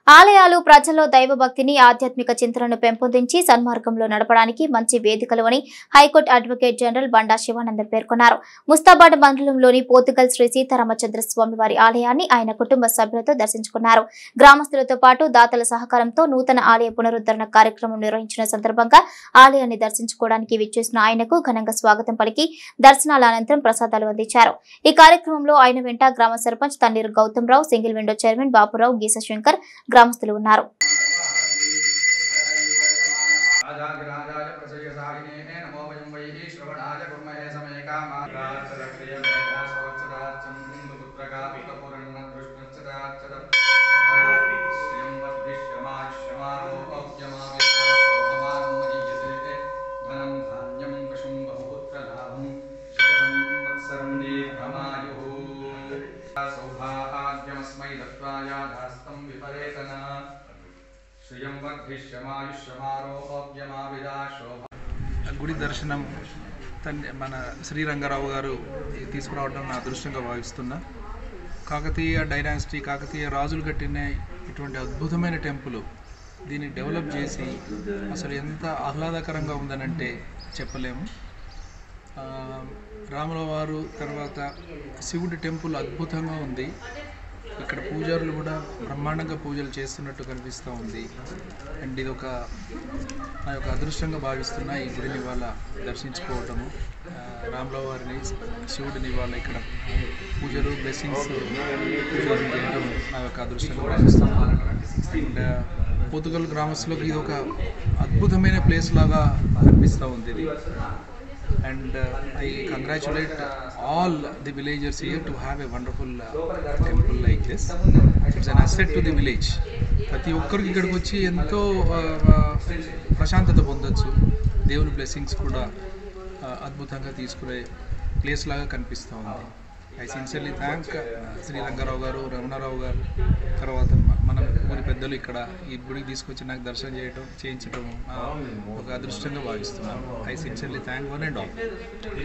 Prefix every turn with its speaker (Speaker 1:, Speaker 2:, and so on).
Speaker 1: ఆలయాలు ప్రజల్లో దైవభక్తిని ఆధ్యాత్మిక చింతనను పెంపొందించి సన్మార్గంలో నడపడానికి మంచి వేదికలు అని high court advocate general Banda Shivanandan పేర్కొన్నారు ముస్తాబాద్ మండలంలోని పోతుగల్ శ్రీ సీతారామచంద్ర స్వామి వారి ఆలయాన్ని ఆయన కుటుంబ సభ్యులతో దర్శించుకున్నారు గ్రామస్తులతో పాటు దాతల సహకారంతో నూతన ఆలయ పునరుద్ధరణ కార్యక్రమం నిర్వహించిన సందర్భంగా ఆలయాన్ని దర్శించుకోవడానికి విచ్చేసిన ఆయనకు ఘనంగా స్వాగతం పలికి దర్శనాల అనంతరం ప్రసాదాలు అందించారు ఈ కార్యక్రమంలో ఆయన వెంట గ్రామ sarpanch Thanneeru Gautham Rao single window chairman Bapurao Geesa Shankar గ్రామస్తులు ఉన్నారు
Speaker 2: రాజాధిరాజాయ ప్రసయ్యసాయినే నమో వయం వై శ్రవణాయ కుర్మహే సమే కామాక్షరక్రియం పుత్రకా పుత్రపురణ కృష్ణచ్చరాచ్చర శ్రియం వర్ధిష్యమాశ్యమారోగ్యమావిశోభమానం మహీయతే ధనం ధాన్యం పశుం బహుపుత్రలాభం శతసంవత్సరం దీర్ఘమాయుః సౌభాగ్యమస్మై దత్వాయాధాస్తం విపరేతనా శ్రియం వర్ధిష్యమాయుష్యమారోగ్యమావిదాశోభ
Speaker 3: గుడి దర్శనం తండ్రి మన శ్రీరంగారావు గారు తీసుకురావడం నా అదృష్టంగా భావిస్తున్నా కాకతీయ డైనాసిటీ కాకతీయ రాజులు కట్టిన ఇటువంటి అద్భుతమైన టెంపుల్ దీన్ని డెవలప్ చేసి అసలు ఎంత ఆహ్లాదకరంగా ఉందనంటే చెప్పలేము ఆ, రాముల వారు తర్వాత శివుడి టెంపుల్ అద్భుతంగా ఉంది ఇక్కడ పూజారులు కూడా బ్రహ్మాండంగా పూజలు చేస్తున్నట్టు కనిపిస్తూ ఉంది అండ్ ఇది ఒక నా యొక్క అదృష్టంగా భావిస్తున్న ఈ గుడిని ఇవాళ దర్శించుకోవటము ఆ, రాముల వారిని శివుడిని ఇవాళ ఇక్కడ పూజలు బ్లెస్సింగ్స్ పూజలు చేయడం నా యొక్క అదృష్టంగా భావిస్తున్నాను అండ్ పోతుగల్ గ్రామస్తులకు ఇది ఒక అద్భుతమైన ప్లేస్ లాగా కనిపిస్తూ ఉంది ఇది and uh, I congratulate all the villagers here to have a wonderful uh, temple like this. It's an asset to the village. ప్రతి ఒక్కరికి ఇక్కడికి వచ్చి ఎంతో uh, uh, ప్రశాంతత పొందొచ్చు దేవుని బ్లెస్సింగ్స్ కూడా uh, అద్భుతంగా తీసుకునే ప్లేస్ లాగా కనిపిస్తూ ఉంది I sincerely thank Shri Rangarao garu Ramanarao గారు తర్వాత మ- మన ఊరి పెద్దలు ఇక్కడ ఈ గుడికి తీసుకొచ్చి నాకు దర్శనం చేయటం చేయించడం uh, ఒక అదృష్టంగా భావిస్తున్నాను I sincerely thank one and all